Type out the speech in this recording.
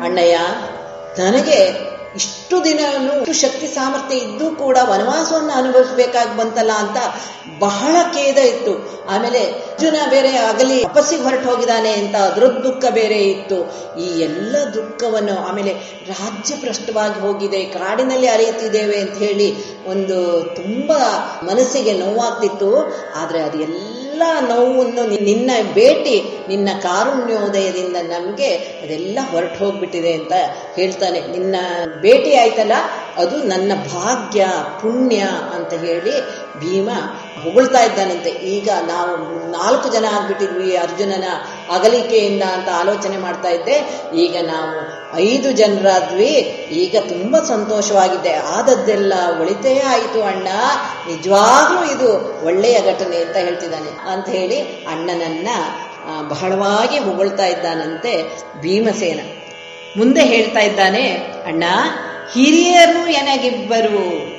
ಅಣ್ಣಯ್ಯ ನನಗೆ ಇಷ್ಟು ದಿನ ಇಷ್ಟು ಶಕ್ತಿ ಸಾಮರ್ಥ್ಯ ಇದ್ದೂ ಕೂಡ ವನವಾಸವನ್ನು ಅನುಭವಿಸ್ಬೇಕಾಗಿ ಬಂತಲ್ಲ ಅಂತ ಬಹಳ ಖೇದ ಇತ್ತು ಆಮೇಲೆ ಅರ್ಜುನ ಬೇರೆ ಅಗಲಿ ತಪಸ್ಸಿಗೆ ಹೊರಟು ಹೋಗಿದ್ದಾನೆ ಅಂತ ಅದ್ರ ದುಃಖ ಬೇರೆ ಇತ್ತು ಈ ಎಲ್ಲ ದುಃಖವನ್ನು ಆಮೇಲೆ ರಾಜ್ಯ ಭ್ರಷ್ಟವಾಗಿ ಹೋಗಿದೆ ಕಾಡಿನಲ್ಲಿ ಅಲೆಯುತ್ತಿದ್ದೇವೆ ಅಂತ ಹೇಳಿ ಒಂದು ತುಂಬಾ ಮನಸ್ಸಿಗೆ ನೋವಾಗ್ತಿತ್ತು ಆದ್ರೆ ಅದೆಲ್ಲ ನೋವನ್ನು ನಿನ್ನ ಭೇಟಿ ನಿನ್ನ ಕಾರುಣ್ಯೋದಯದಿಂದ ನಮಗೆ ಅದೆಲ್ಲ ಹೊರಟು ಹೋಗ್ಬಿಟ್ಟಿದೆ ಅಂತ ಹೇಳ್ತಾನೆ ನಿನ್ನ ಭೇಟಿ ಆಯ್ತಲ್ಲ ಅದು ನನ್ನ ಭಾಗ್ಯ ಪುಣ್ಯ ಅಂತ ಹೇಳಿ ಭೀಮ ಹೊಗಳ್ತಾ ಇದ್ದಾನಂತೆ ಈಗ ನಾವು ನಾಲ್ಕು ಜನ ಆಗ್ಬಿಟ್ಟಿದ್ವಿ ಅರ್ಜುನನ ಅಗಲಿಕೆಯಿಂದ ಅಂತ ಆಲೋಚನೆ ಮಾಡ್ತಾ ಇದ್ದೆ ಈಗ ನಾವು ಐದು ಜನರಾದ್ವಿ ಈಗ ತುಂಬಾ ಸಂತೋಷವಾಗಿದೆ ಆದದ್ದೆಲ್ಲ ಒಳಿತೇ ಆಯಿತು ಅಣ್ಣ ನಿಜವಾಗ್ಲೂ ಇದು ಒಳ್ಳೆಯ ಘಟನೆ ಅಂತ ಹೇಳ್ತಿದ್ದಾನೆ ಅಂತ ಹೇಳಿ ಅಣ್ಣನನ್ನ ಬಹಳವಾಗಿ ಹೊಗಳ್ತಾ ಇದ್ದಾನಂತೆ ಭೀಮಸೇನ ಮುಂದೆ ಹೇಳ್ತಾ ಇದ್ದಾನೆ ಅಣ್ಣ ಹಿರಿಯರು ಎನಗಿಬ್ಬರು